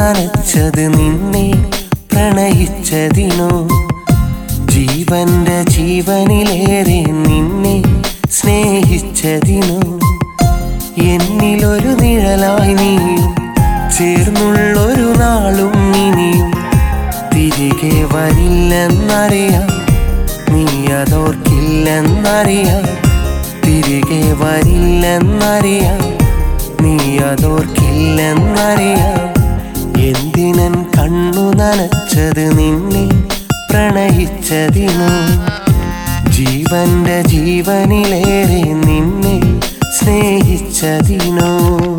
നനച്ചത് നിന്നെ പ്രണയിച്ചതിനോ ജീവന്റെ ജീവനിലേറെ നിന്നെ സ്നേഹിച്ചതിനോ എന്നിലൊരു നിഴലായി നീയും ചേർന്നുള്ളൊരു നാളും ഇനിയും തിരികെ വരില്ലെന്നറിയാം നീ അതോർക്കില്ലെന്നറിയാം തിരികെ വരില്ലെന്നറിയാം നീ അതോർക്കില്ലെന്നറിയാം എന്തിനൻ കണ്ണു നനച്ചത് നിന്നെ പ്രണയിച്ചതിനോ ജീവന്റെ ജീവനിലേറെ നിന്നെ സ്നേഹിച്ചതിനോ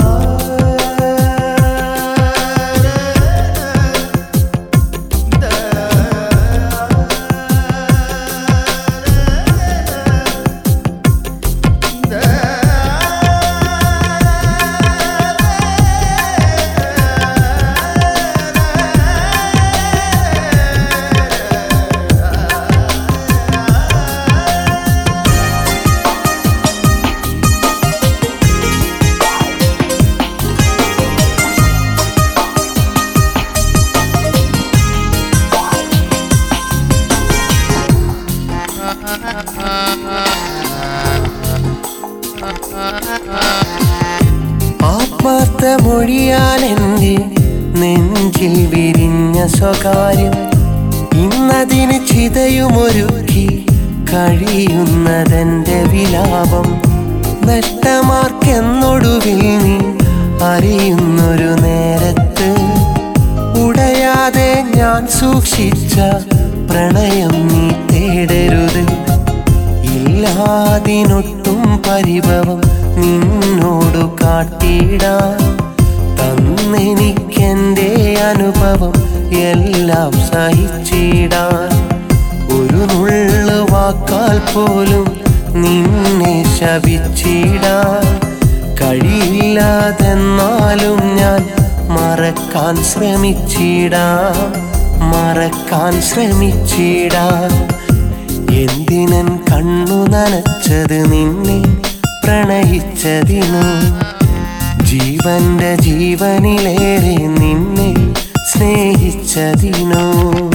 ആത്മാർത്ഥ മൊഴിയാൽ എൻ്റെ നെഞ്ചിൽ വിരിഞ്ഞ സ്വകാര്യം ഇന്നതിന് ചിതയുമൊരുക്കി കഴിയുന്നതെന്റെ വിലാപം നഷ്ടമാർക്കെന്നൊടുവിൽ നീ അറിയുന്നൊരു നേരത്ത് ഉടയാതെ ഞാൻ സൂക്ഷിച്ച പ്രണയം നീ തേടരുത് ഇല്ലാതിനൊട്ടും പരിഭവം നിന്നോടു കാട്ടിടാൻ തന്നെനിക്കെന്റെ അനുഭവം എല്ലാം സഹിച്ചിടാൻ ഒരു നുള്ളു വാക്കാൽ പോലും നിന്നെ ശപിച്ചിടാൻ കഴിയില്ലാതെന്നാലും ഞാൻ മറക്കാൻ ശ്രമിച്ചിടാം മറക്കാൻ ശ്രമിച്ചിടാം എന്തിനൻ കണ്ണു നനച്ചത് നിന്നെ പ്രണയിച്ചതിനു ജീവന്റെ ജീവനിലേറെ നിന്നെ സ്നേഹിച്ചതിനോ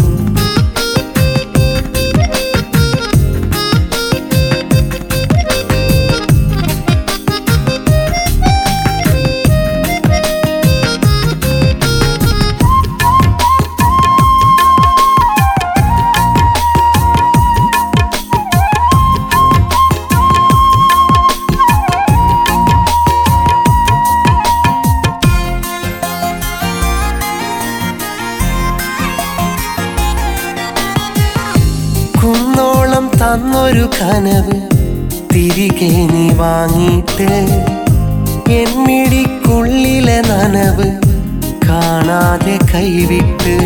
കുന്നോളം തന്നൊരു കനവ് തിരികെ നീ വാങ്ങിയിട്ട് എന്നിടിക്കുള്ളിലെ നനവ് കാണാതെ കൈവിട്ട്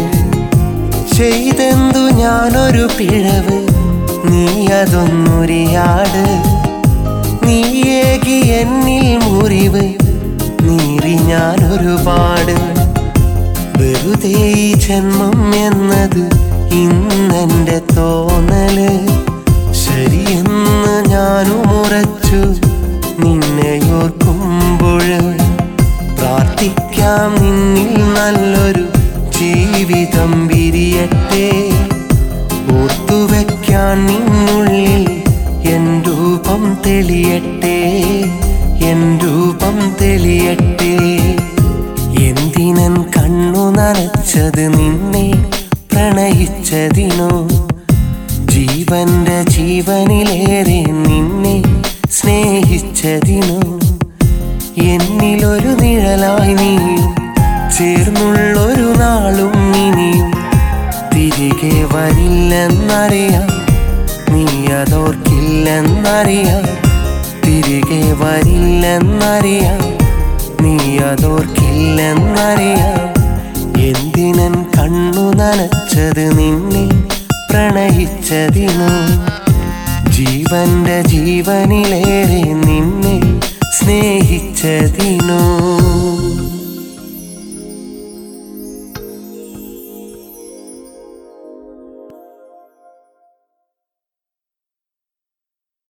ചെയ്തെന്തു ഞാനൊരു പിഴവ് നീ അതൊന്നുരിയാട് നീയേകി എന്നിൽ മുറിവ് നീറി ഞാൻ ഒരുപാട് വെറുതെ ഈ ജന്മം എന്നത് ഇന്നെന്റെ തോന്നല് ശരിയെന്ന് ഞാനും ഉറച്ചു നിന്നെയോർക്കുമ്പോൾ പ്രാർത്ഥിക്കാം നിന്നിൽ നല്ലൊരു ജീവിതം വിരിയട്ടെ ഓർത്തുവെക്കാൻ നിന്നുള്ളിൽ എൻ രൂപം തെളിയട്ടെ എൻ രൂപം തെളിയട്ടെ എന്തിനൻ കണ്ണു നനച്ചത് നിന്നെ പ്രണയിച്ചതിനോ ജീവന്റെ ജീവനിലേറെ നിന്നെ സ്നേഹിച്ചതിനോ എന്നിലൊരു നിഴലായി നീയും ചേർന്നുള്ളൊരു നാളും ഇനിയും തിരികെ വരില്ലെന്നറിയാം നീ അതോർക്കില്ലെന്നറിയാം തിരികെ വരില്ലെന്നറിയാം നീ അതോർക്കില്ലെന്നറിയാം എന്തിനൻ കണ്ണു നനച്ചത് നിന്നെ പ്രണയിച്ചതിനോ ജീവന്റെ ജീവനിലേറെ നിന്നെ സ്നേഹിച്ചതിനോ